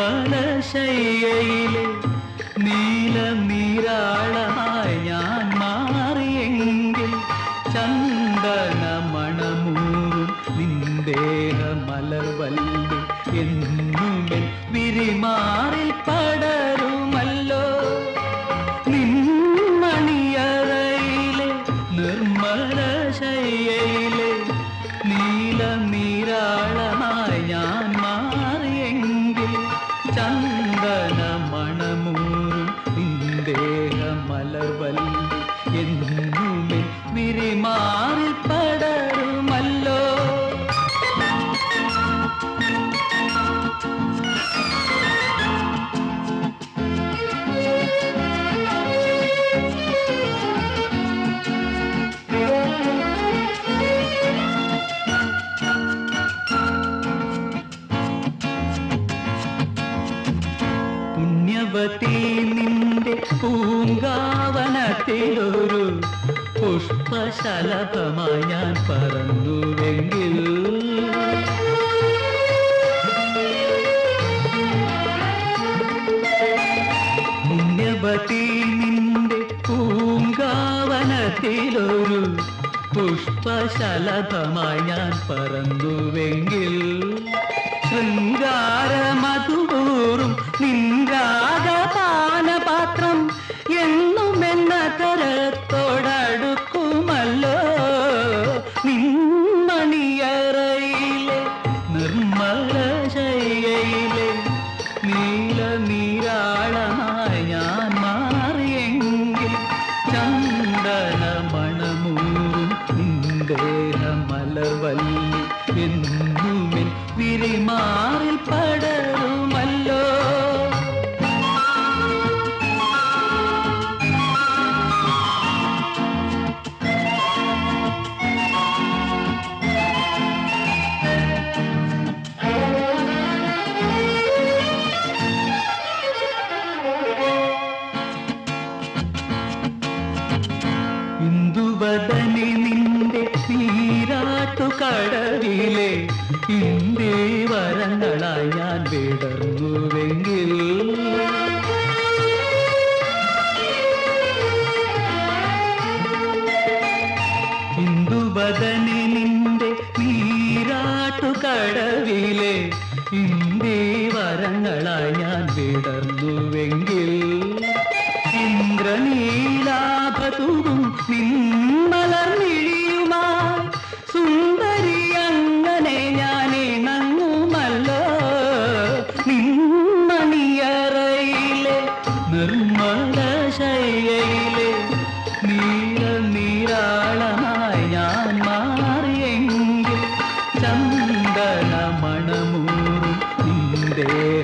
നിർമ്മല ശയ്യയിലെ നീല നീരാളമായി ഞാൻ മാറിയെങ്കിൽ ചന്ദന മണമൂറും നിന്ദേഹ മലർവല്ലി എന്നുമെൻ വിരിമാറിൽ പടരുമല്ലോ നിന്മണിയറയിലെ നിർമ്മല ശയ്യയിലെ നീല നീരാളമായി ഞാൻ മാറിയെങ്കിൽ ചന്ദന മണമൂറും നിന്ദേഹ മലർവല്ലി എന്നുമേ വിരിമാറിൽ പടരുമല്ലോ പുണ്യവതി നിന്റെ പൂങ്കാവനത്തിലൊരു പുഷ്പശലഭമായി ഞാൻ പറന്നുവെങ്കിൽ പുണ്യവതി നിന്റെ പൂങ്കാവനത്തിലൊരു പുഷ്പശലഭമായി ഞാൻ പറന്നുവെങ്കിൽ ശൃംഗാരമധുപൂറും നിൻരാഗപാനപാത്രം എന്നും എന്ന തരത്തോടടുക്കുമല്ലോ നിന്മണിയറയിലെ നിർമ്മല ശയ്യയിലെ നീല നീരാളമായി ഞാൻ മാറിയെങ്കിൽ ചന്ദന മണമൂറും നിന്ദേഹ മലവല്ലി എന്നുമെൻ വിരിമാറിൽ പടരുമല്ലോ ഇന്ദുവദനി നിന്റെ നീരാട്ടു കടവിലെ ഇന്ത്യ വരങ്ങളായി ഞാൻ വിടർന്നുവെങ്കിൽ ഇന്ദുവദനി നിന്റെ നീരാട്ടു കടവിലെ ഇന്ത്യ വരങ്ങളായി ഞാൻ വിടർന്നുവെങ്കിൽ ഇന്ദ്രനീലാഭതുവും നിന്മലർമിഴിയുമായി സുന്ദരി അങ്ങനെ ഞാൻ ഇണങ്ങുമല്ലോ നിന്മണിയറയിലെ നിർമ്മല ശയ്യയിലെ നീല നീരാളമായി ഞാൻ മാറിയെങ്കിൽ ചന്ദന മണമൂറും നിന്റെ